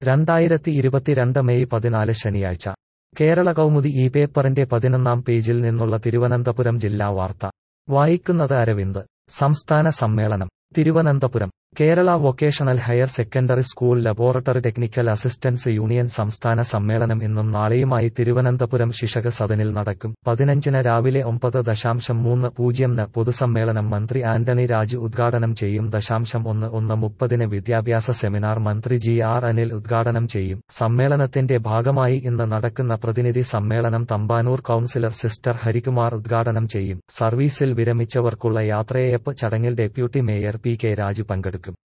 രണ്ടായിരത്തി ഇരുപത്തിരണ്ട് മെയ് പതിനാല് ശനിയാഴ്ച കേരള കൗമുദി ഈ പേപ്പറിന്റെ പതിനൊന്നാം പേജിൽ നിന്നുള്ള തിരുവനന്തപുരം ജില്ലാ വാർത്ത വായിക്കുന്നത് അരവിന്ദ് സംസ്ഥാന സമ്മേളനം Thiruvananthapuram Kerala vocational higher secondary school laboratory technical assistance union സംസ്ഥാന സമ്മേളനം ഇന്നും നാളെയുമായി തിരുവനന്തപുരം ശിക്ഷക സദനിൽ നടക്കും പതിനഞ്ചിന് രാവിലെ ഒമ്പത് ദശാംശം മൂന്ന് പൂജ്യംന് പൊതുസമ്മേളനം മന്ത്രി ആന്റണി രാജു ഉദ്ഘാടനം ചെയ്യും ദശാംശം ഒന്ന് ഒന്ന് മുപ്പതിന് വിദ്യാഭ്യാസ സെമിനാർ മന്ത്രി ജി ആർ അനിൽ ഉദ്ഘാടനം ചെയ്യും സമ്മേളനത്തിന്റെ ഭാഗമായി ഇന്ന് നടക്കുന്ന പ്രതിനിധി സമ്മേളനം തമ്പാനൂർ കൌൺസിലർ സിസ്റ്റർ ഹരികുമാർ ഉദ്ഘാടനം ചെയ്യും സർവീസിൽ വിരമിച്ചവർക്കുള്ള യാത്രയയപ്പ് ചടങ്ങിൽ deputy mayor P K Raju പങ്കെടുക്കും